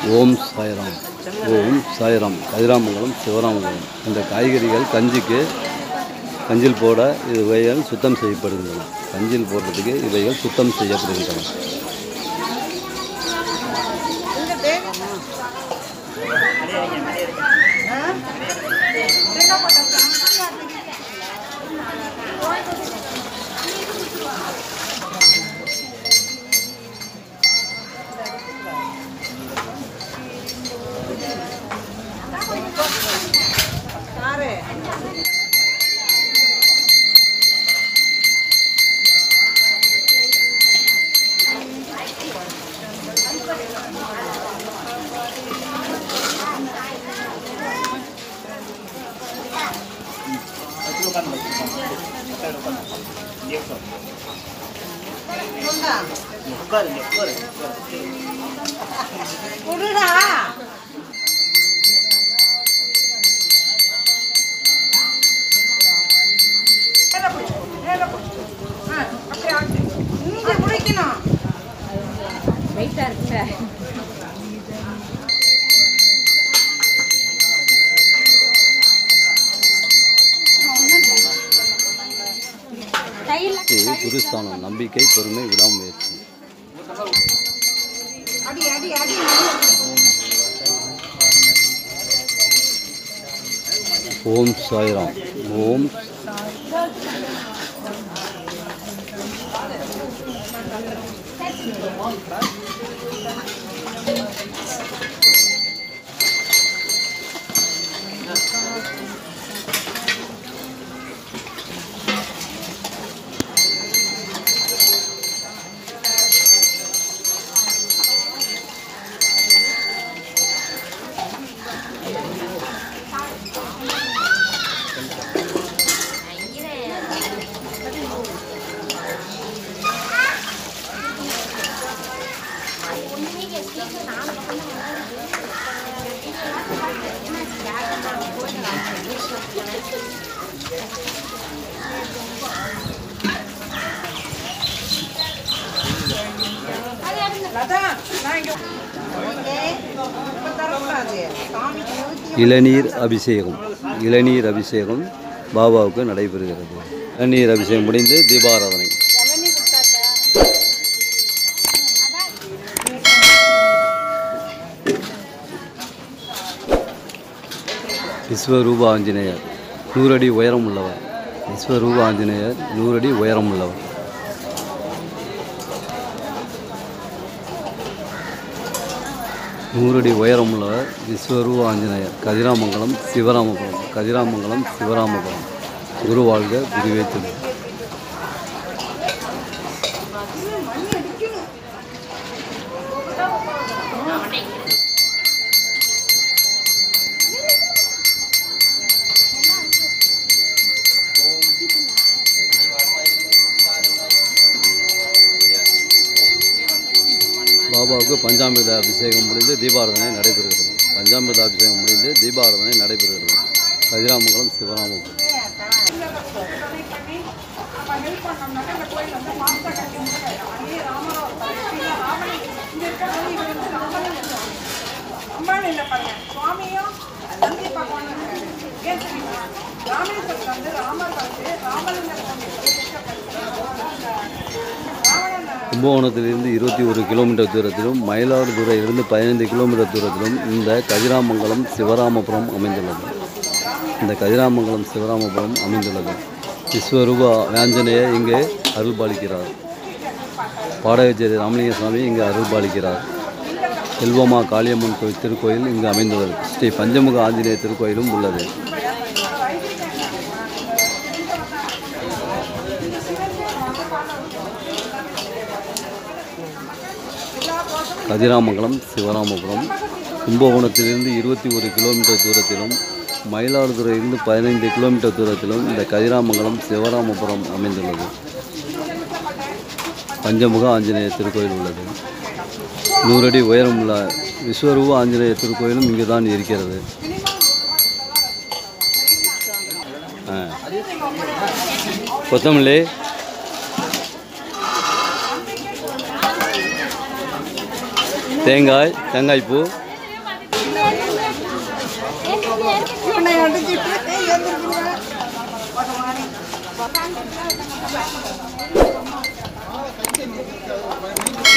ஓம் சாய்ராம் ஓம் சாய்ராம் கதிராமங்கலம் சிவராமங்கலம் இந்த காய்கறிகள் கஞ்சிக்கு கஞ்சில் போட இவைகள் சுத்தம் செய்யப்படுகின்றன கஞ்சில் போடுறதுக்கு இவைகள் சுத்தம் செய்யப்படுகின்றன குடுடா மேல பிடிச்சு, மேல பிடிச்சு. ஆ, அப்படியே ஆட்டு. இங்க பிடிக்கணும். வெயிட்டா இருக்குல்ல கையில் இது குருஸ்தானம் நம்பிக்கை பொறுமை விடாமுயற்சி அடி, அடி, அடி, நடுவுல. ஓம் சாய்ராம் ஓம் லதா, நான் இங்க- ஓகே. இப்ப தரக்கூடாது. சாமிக்கு ஊத்தி இளநீர் அபிஷேகம் இளநீர் அபிஷேகம் பாபாவுக்கு நடைபெறுகிறது இளநீர் அபிஷேகம் முடிந்து தீபாராதனை இளநீ கொடுத்தாச்சா? விஸ்வரூப ஆஞ்சநேயர் நூறடி உயரம் உள்ளவர் விஸ்வரூப ஆஞ்சநேயர் நூறடி உயரம் உள்ளவர் நூறடி உயரம் உள்ளவர் விஸ்வரூப ஆஞ்சநேயர் கதிராமங்கலம் சிவராமபுரம் கதிராமங்கலம் சிவராமபுரம் குரு வாழ்க குருவே துணை பாபாவுக்கு பஞ்சாமிர்த அபிஷேகம் முடிந்து தீபாராதனை நடைபெறுகிறது பஞ்சாமிர்த அபிஷேகம் முடிந்து தீபாராதனை நடைபெறுகிறது கதிராமங்கலம் சிவராமபுரம் அப்ப help பண்ணோம்னாக்கா இந்த கோயில் வந்து மாஸ்டா கட்டி முடிச்சிடலாம். அங்கேயே ராமரோட கடைசியில ராமன் இங்க இருக்கிறது இவர் வந்து ராமன் இருக்காரு. அம்பாள் இல்ல பாருங்க சுவாமியும் நந்தி பகவான் இருக்காரு ஏன் தெரியுமா ராமேஸ்வரத்துல வந்து ராமர் வந்து ராமலிங்க சுவாமி ராவணன் கும்பகோணத்திலிருந்து இருபத்தி ஒரு கிலோமீட்டர் தூரத்திலும் மயிலாடுதுறையிலிருந்து பதினைந்து கிலோமீட்டர் தூரத்திலும் இந்த கதிராமங்கலம் சிவராமபுரம் அமைந்துள்ளது இந்த கதிராமங்கலம் சிவராமபுரம் அமைந்துள்ளது விஸ்வரூப ஆஞ்சநேய இங்கே அருள்பாலிக்கிறார் பாடகச்சேரி ராமலிங்க சுவாமி இங்கு அருள்பாலிக்கிறார் செல்வமா காளியம்மன் கோயில் திருக்கோயில் இங்கு அமைந்துள்ளது ஸ்ரீ பஞ்சமுக ஆஞ்சநேய திருக்கோயிலும் உள்ளது கதிராமங்கலம் சிவராமபுரம் கும்பகோணத்திலிருந்து இருபத்தி ஒரு கிலோமீட்டர் தூரத்திலும் மயிலாடுதுறையிலிருந்து பதினைந்து கிலோமீட்டர் தூரத்திலும் இந்த கதிராமங்கலம் சிவராமபுரம் அமைந்துள்ளது பஞ்சமுக ஆஞ்சநேய திருக்கோயில் உள்ளது நூறடி உயரமுள்ள விஸ்வரூப ஆஞ்சநேய திருக்கோயிலும் இங்கு தான் இருக்கிறது ஆ கொத்தமல்லி தேங்காய் தேங்காய் பூ பிளான் இருக்குல்ல, ஒருத்தங்க